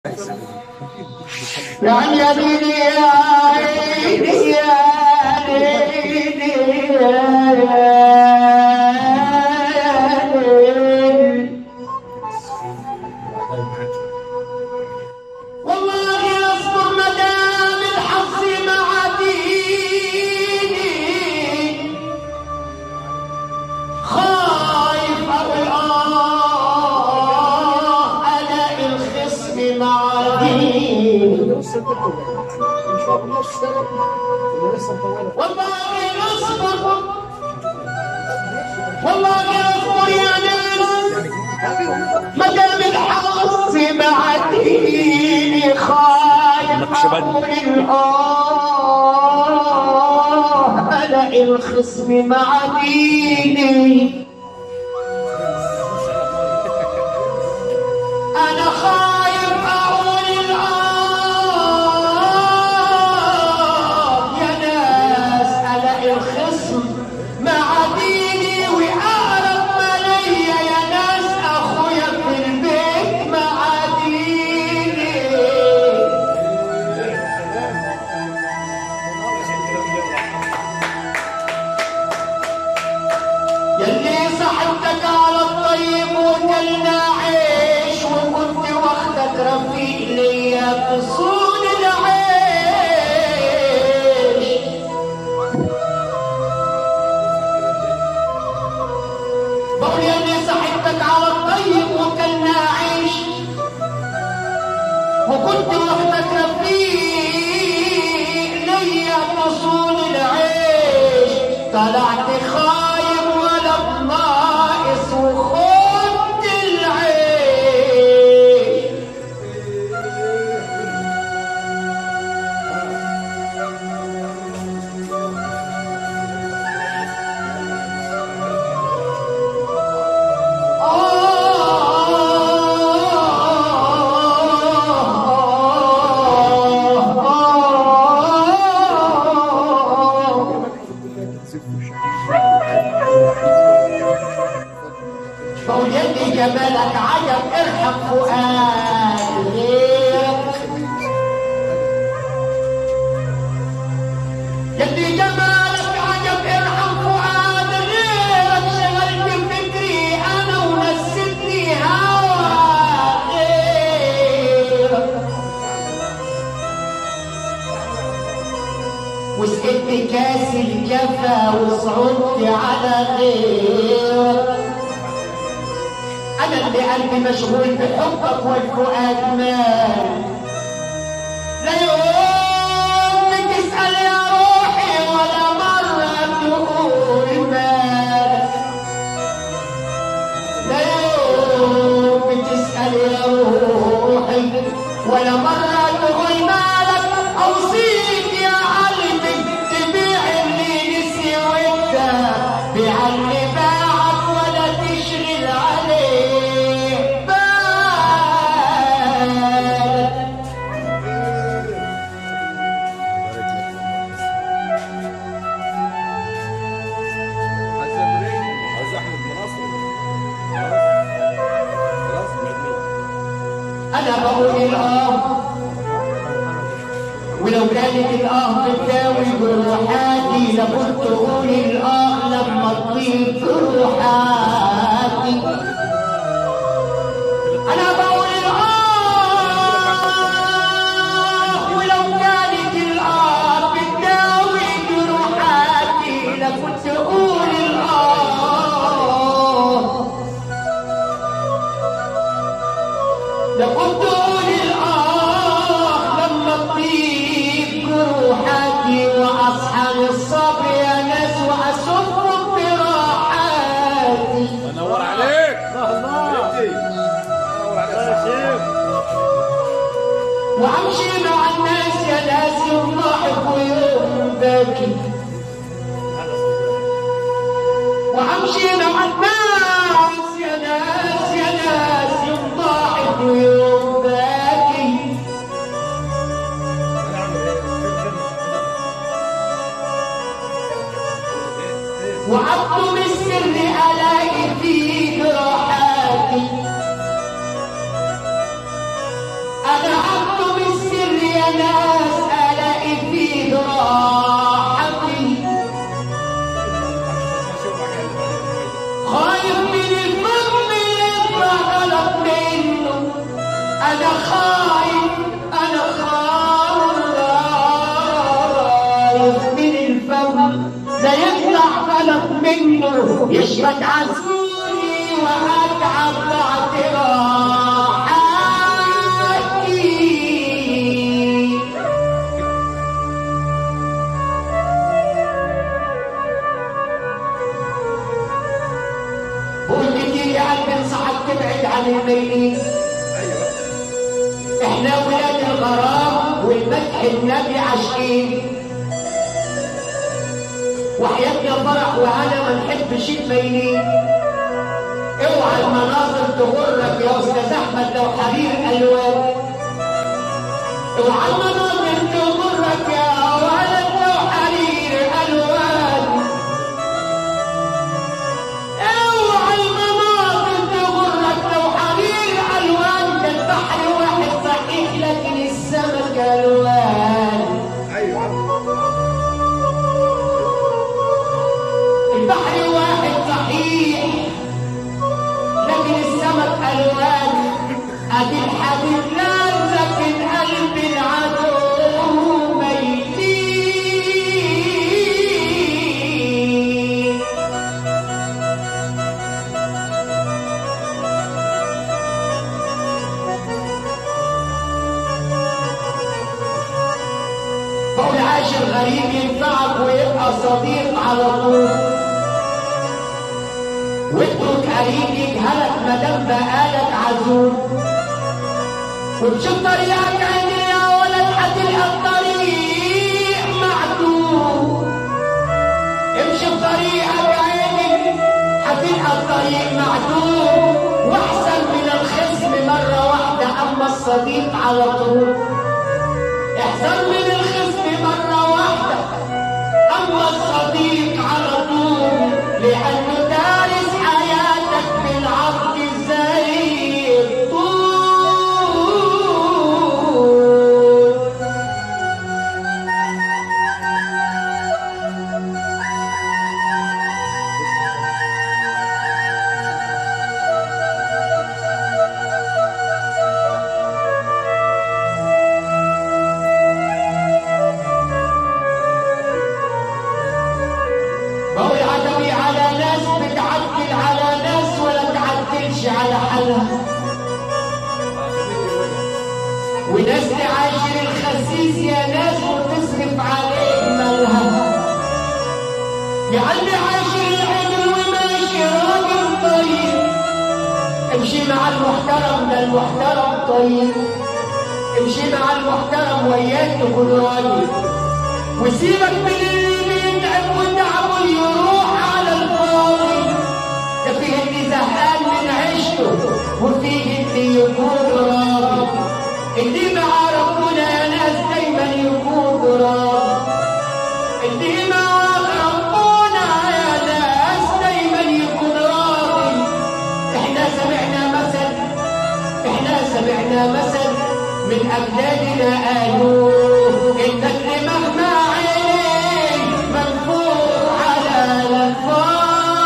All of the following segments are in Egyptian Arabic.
يا عيني يا عيني يا عيني يا عيني والله يصبر مدام الحظ مع ديني خايف اقول اه الاقي الخصم مع ديني والله يصبر والله يصبر يا ناس مدام الحظ مع ديني خايف اقول اه الاقي الخصم مع ديني انا خايف اقول الاه يا ناس الاقي الخصم مع ديني واقرب ما ليا يا ناس اخويا في البيت مع ديني يلي صاحبتك على الطيب وكلنا عيش وكنت واخدك رفيق ليا في صون العيش بقول يلي صاحبتك على الطيب وكلنا عيش وكنت واخدك رفيق ليا في صون العيش طلعت خايب ولا بناقص وخدت العيش فوجدني جمالك عجب ارحم فؤاد غيرك جدي جمالك عجب ارحم فؤاد غيرك شغلت فكري انا ونسيتني هوى غيرك وسقطت كاس الجفا وصعدت على غيرك انا اللي قلبي مشغول بحبك والفؤاد مال لا يوم بتسأل يا روحي ولا مرة تقول مالك لا يوم بتسأل يا روحي ولا مرة تقول مالك أوصيك يا قلبي تبيع اللي نسي وانت بيع اللي باعك ولا تشغل عليه بالك عايز احمد مناصر خلاص انا بقول الاه ولو كانت الاه بتداوي جروحاتي لكنت اقول الاه لما تطيب جروحاتي انا بقول الاه ولو كانت الاه بتداوي جروحاتي لكنت اقول الاه لكنت أقول الآه لما تطيب جروحاتي وأصحى للصبر يا ناس وأسف براحاتي انور عليك الله انور عليك وأمشي مع الناس يا ناس يوم ضاحك ويوم باكي وأمشي مع الناس يا ناس يا ناس يوم ضاحك ويوم باكي وأطلب السر ألاقي فيه جراحاتي أنا ناس الاقي فيه راحتي خايف من الفم يطلع غلط منه انا خايف انا خايف من الفم لا يطلع غلط منه يشرد عزولي واتعب بعد راحتي قول كتير يا قلبي انصحك تبعد عن الميلين احنا ولاد الغرام والمدح النبي عاشقين وحياتنا فرح وهنا ما نحبش الميلين اوعى المناظر تغرك يا استاذ احمد لو حرير الوان اوعى المناظر تغرك يا ولد لو حرير الوان اوعى المناظر تغرك لو حرير الوان ده البحر واحد صحيح لكن السمك الوان البحر واحد صحيح لكن السمك الوان ادي الحبيب لان لكن قلب العدو ميتين بقول عاشر غريب ينفعك ويبقى صديق على طول واترك قريب يجهلك مادام بقالك عزول وتشوف طريقك عيني يا ولد هتلقى الطريق معدول امشي بطريقك عيني هتلقى الطريق معدول واحسن من الخصم مرة واحدة اما الصديق على طول احذر من الخصم مرة واحدة أما الصديق على طول لأنه دارس حياتك بالعرض زي الطول بقول عتبي على ناس بتعدل على ناس ولا تعدلش على حالها وناس تعاشر الخسيس يا ناس وتصرف عليه مالها يا قلبي عاشر العدل وماشي راجل طيب امشي مع المحترم ده المحترم طيب امشي مع المحترم وياك تكون راجل وسيبك من اللي بيتعب وتعبه يروح على الفاضي ده فيه اللي زهقان من عيشته وفيه اللي يكون راضي اللي مع ربنا يا ناس دايما يكون راضي اللي مع ربنا يا ناس دايما يكون راضي احنا سمعنا مثل احنا سمعنا مثل من اجدادنا قالوا انك مهما عيني منفوخ على الفاضي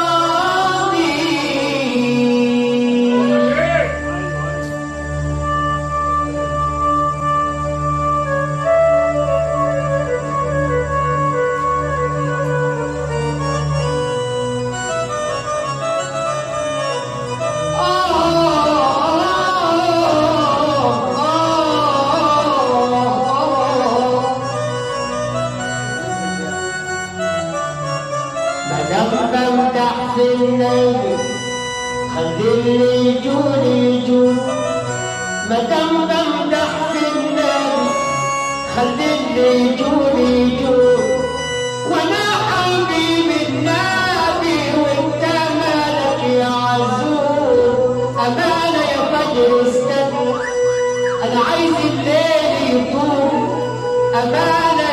مدام بمدح في النبي خلي اللي يجون يجون مدام بمدح في النبي خلي اللي يجون يجون وانا حبيب النبي وانت مالك يا عزوز امانه يا فجر استنى انا عايز الليل يطول امانه